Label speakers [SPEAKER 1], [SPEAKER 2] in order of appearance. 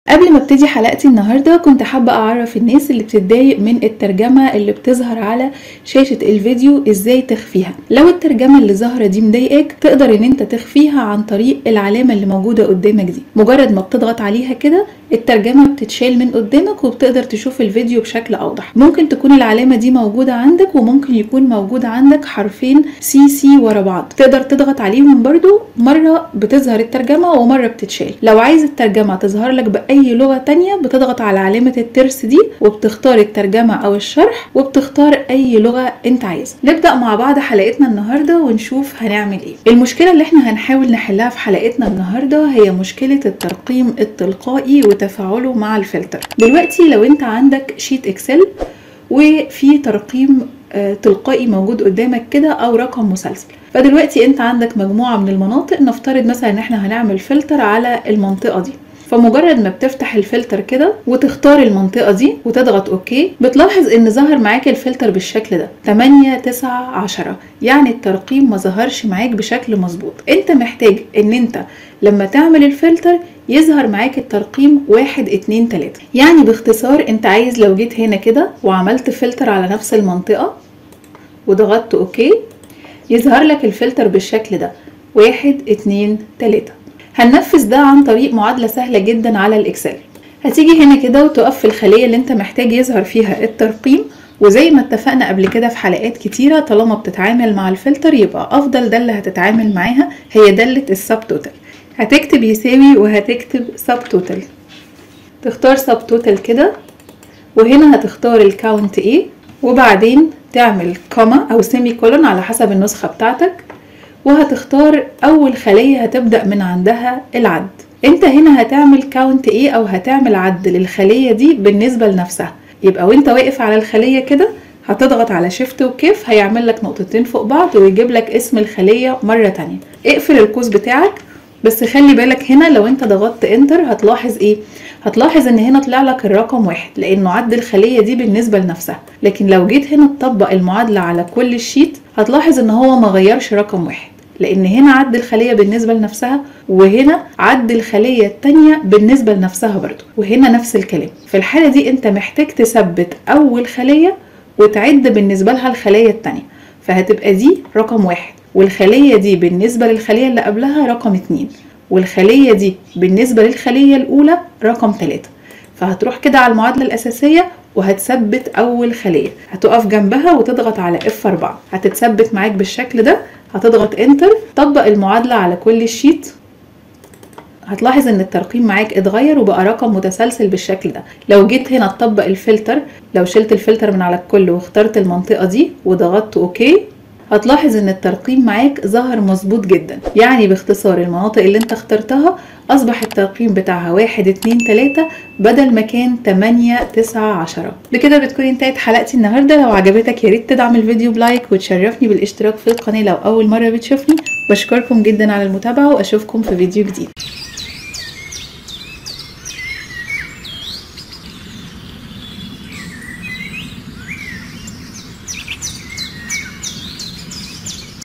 [SPEAKER 1] قبل ما ابتدي حلقتي النهاردة كنت حابة أعرف الناس اللي بتتضايق من الترجمة اللي بتظهر على شاشة الفيديو ازاي تخفيها لو الترجمة اللي ظاهرة دي مضايقاك تقدر ان انت تخفيها عن طريق العلامة اللي موجودة قدامك دي مجرد ما بتضغط عليها كده الترجمة بتتشال من قدامك وبتقدر تشوف الفيديو بشكل أوضح ممكن تكون العلامة دي موجودة عندك وممكن يكون موجود عندك حرفين سي سي ورا بعض تقدر تضغط عليهم برضو مرة بتظهر الترجمة ومرة بتتشال لو عايز الترجمة تظهر لك بأي لغة تانية بتضغط على علامة الترس دي وبتختار الترجمة أو الشرح وبتختار أي لغة أنت عايزها نبدأ مع بعض حلقتنا النهاردة ونشوف هنعمل إيه المشكلة اللي احنا هنحاول نحلها في حلقتنا النهاردة هي مشكلة الترقيم التلقائي وتفاعله مع الفلتر دلوقتي لو انت عندك شيت اكسل وفي ترقيم آه، تلقائي موجود قدامك كده او رقم مسلسل فدلوقتي انت عندك مجموعة من المناطق نفترض مثلا ان احنا هنعمل فلتر على المنطقة دي فمجرد ما بتفتح الفلتر كده وتختار المنطقة دي وتضغط اوكي بتلاحظ ان ظهر معاك الفلتر بالشكل ده 8 9 10 يعني الترقيم ما ظهرش معاك بشكل مظبوط انت محتاج ان انت لما تعمل الفلتر يظهر معاك الترقيم واحد اتنين تلاتة يعني باختصار انت عايز لو جيت هنا كده وعملت فلتر على نفس المنطقة وضغطت اوكي يظهر لك الفلتر بالشكل ده واحد اتنين تلاتة هننفذ ده عن طريق معادلة سهلة جدا على الإكسل هتيجي هنا كده وتقف في الخلية اللي انت محتاج يظهر فيها الترقيم وزي ما اتفقنا قبل كده في حلقات كتيرة طالما بتتعامل مع الفلتر يبقى أفضل دالة هتتعامل معاها هي دالة السب توتال هتكتب يساوي وهتكتب سب توتال تختار سب توتال كده وهنا هتختار الكاونت ايه وبعدين تعمل كوما او سيمي كولون على حسب النسخة بتاعتك وهتختار اول خلية هتبدأ من عندها العد انت هنا هتعمل كاونت ايه او هتعمل عد للخلية دي بالنسبة لنفسها يبقى وانت واقف على الخلية كده هتضغط على شيفت وكيف هيعمل لك نقطتين فوق بعض ويجيب لك اسم الخلية مرة تانية اقفل القوس بتاعك بس خلي بالك هنا لو انت ضغطت انتر هتلاحظ ايه هتلاحظ ان هنا طلع لك الرقم واحد لانه عد الخلية دي بالنسبة لنفسها لكن لو جيت هنا تطبق المعادلة على كل الشيت هتلاحظ ان هو ما غيرش رقم واحد لان هنا عد الخلية بالنسبة لنفسها وهنا عد الخلية التانية بالنسبة لنفسها برضو وهنا نفس الكلام في الحالة دي انت محتاج تثبت اول خلية وتعد بالنسبة لها الخلية التانية فهتبقى دي رقم واحد والخلية دي بالنسبة للخلية اللي قبلها رقم اتنين والخلية دي بالنسبة للخلية الأولى رقم تلاتة فهتروح كده على المعادلة الأساسية وهتثبت أول خلية هتقف جنبها وتضغط على F4 هتتثبت معاك بالشكل ده هتضغط انتر طبق المعادلة على كل الشيت هتلاحظ ان الترقيم معاك اتغير وبقى رقم متسلسل بالشكل ده لو جيت هنا تطبق الفلتر لو شلت الفلتر من على الكل واخترت المنطقة دي وضغطت اوكي هتلاحظ ان الترقيم معاك ظهر مظبوط جدا يعني باختصار المناطق اللي انت اخترتها اصبح الترقيم بتاعها واحد اتنين تلاتة بدل ما كان تمانية تسعة عشرة بكده بتكون انتهت حلقتي النهاردة لو عجبتك ياريت تدعم الفيديو بلايك وتشرفني بالاشتراك في القناة لو اول مرة بتشوفني بشكركم جدا على المتابعة واشوفكم في فيديو جديد